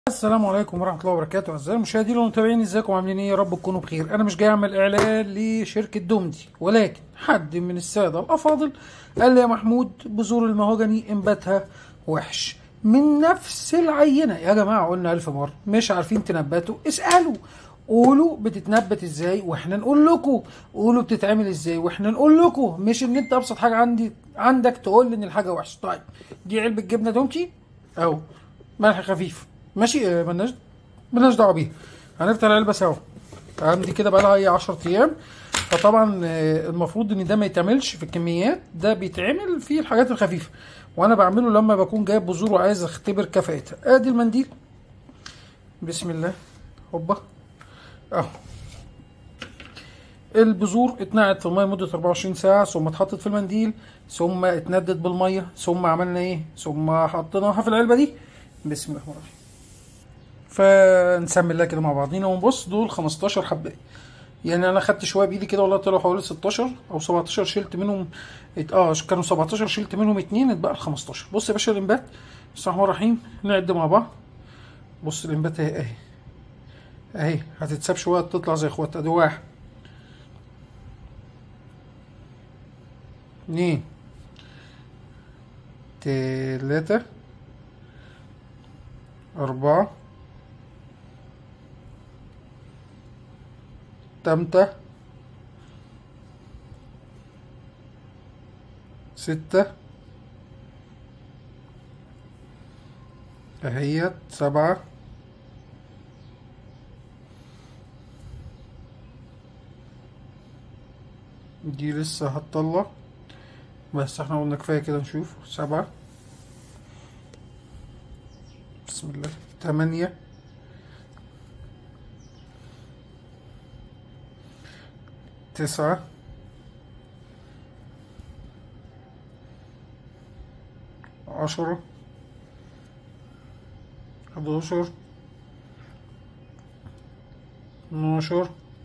السلام عليكم ورحمة الله وبركاته أعزائي المشاهدين والمتابعين ازيكم عاملين ايه يا رب تكونوا بخير أنا مش جاي أعمل إعلان لشركة دومدي ولكن حد من السادة الأفاضل قال لي يا محمود بذور المهوجني إنباتها وحش من نفس العينة يا جماعة قلنا ألف مرة مش عارفين تنبتوا اسألوا قولوا بتتنبت ازاي واحنا نقول لكم قولوا بتتعمل ازاي واحنا نقول لكم مش ان انت ابسط حاجه عندي عندك تقول لي ان الحاجه وحشه طيب دي علبه جبنه دومتي اهو ملح خفيف ماشي آه، ملناش ملناش دعوه بيها هنفتح العلبه سوا عندي كده بقى لها ايه 10 ايام فطبعا آه، المفروض ان ده ما يتعملش في الكميات ده بيتعمل في الحاجات الخفيفه وانا بعمله لما بكون جايب بذور وعايز اختبر كفاءتها ادي المنديل بسم الله هوبا اهو البذور اتنقعت في الميه لمده 24 ساعه ثم اتحطت في المنديل ثم اتندت بالميه ثم عملنا ايه ثم حطيناها في العلبه دي بسم الله الرحمن الرحيم فنسمي الله كده مع بعضينا ونبص دول 15 حبايه يعني انا خدت شويه بايدي كده والله طلعوا حوالي 16 او 17 شلت منهم ات- اه كانوا 17 شلت منهم اتنين اتبقى ال 15 بص يا باشا الانبات بسم الله الرحمن الرحيم نعد مع بعض بص الانبات اهي اهي اهي هتتساب شويه تطلع زي اخواتها ادي واحد اتنين تلاتة أربعة تمتة ستة اهيت سبعة دي لسه هتطلع بس احنا قلنا كفاية كده نشوف سبعة بسم الله تمانية تسعة عشرة حداشر اتناشر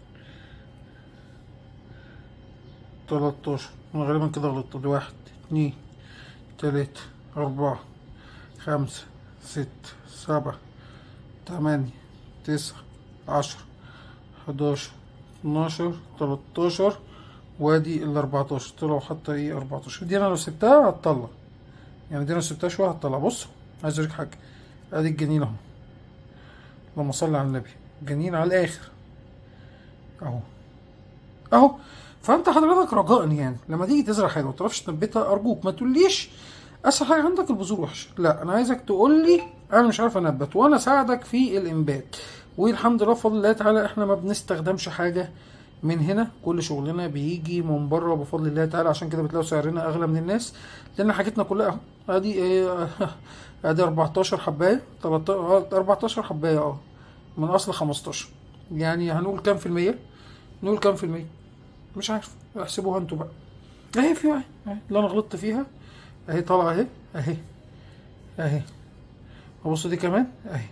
تلاتاشر انا غالبا كده غلطت دي واحد اتنين تلاتة أربعة خمسة ستة سبعة تمانية تسعة عشرة حداشر اتناشر تلاتاشر وادي ال 14 طلعوا حتى ايه 14 دي انا لو سبتها هتطلع يعني دي انا لو سبتها شويه هتطلع بص عايز اوريك حاجه ادي الجنين اهو اللهم صل على النبي جنين على الاخر اهو اهو فانت حضرتك رجاء يعني لما تيجي تزرع حاجه وتعرفش تنبتها ارجوك ما تقوليش اسهل حاجه عندك البذور وحشه لا انا عايزك تقول لي انا مش عارف انبت وانا اساعدك في الانبات والحمد لله بفضل الله تعالى احنا ما بنستخدمش حاجه من هنا كل شغلنا بيجي من بره بفضل الله تعالى عشان كده بتلاقوا سعرنا اغلى من الناس لان حاجتنا كلها اهو ادي ايه ادي 14 حبايه 13 14 حبايه اه من اصل 15 يعني هنقول كام في المية نقول كام في المية مش عارف احسبوها انتوا بقى اهي في واحد اهي اللي انا غلطت فيها اهي طالعه اهي اهي اهي ابص دي كمان اهي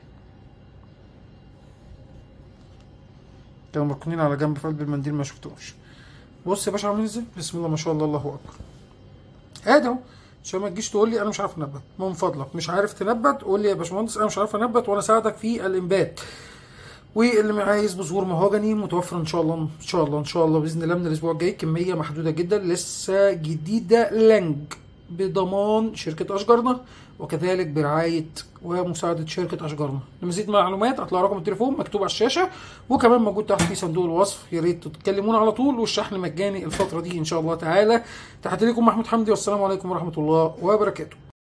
كانوا مركونين على جنب في قلب المنديل ما شفتهمش بص يا باشا عامل ازاي بسم الله ما شاء الله الله اكبر ادي اهو عشان ما تجيش تقول لي انا مش عارف انبت من فضلك مش عارف تنبت قول لي يا باشمهندس انا مش عارف انبت وانا اساعدك في الانبات واللي عايز بذور مهوجني متوفر ان شاء الله ان شاء الله ان شاء الله باذن الله من الاسبوع الجاي كميه محدوده جدا لسه جديده لنج بضمان شركه اشجارنا وكذلك برعايه ومساعده شركه اشجارنا لمزيد من المعلومات هتلاقي رقم التليفون مكتوب على الشاشه وكمان موجود تحت في صندوق الوصف يا ريت تتكلمونا على طول والشحن مجاني الفتره دي ان شاء الله تعالى تحت لكم محمود حمدي والسلام عليكم ورحمه الله وبركاته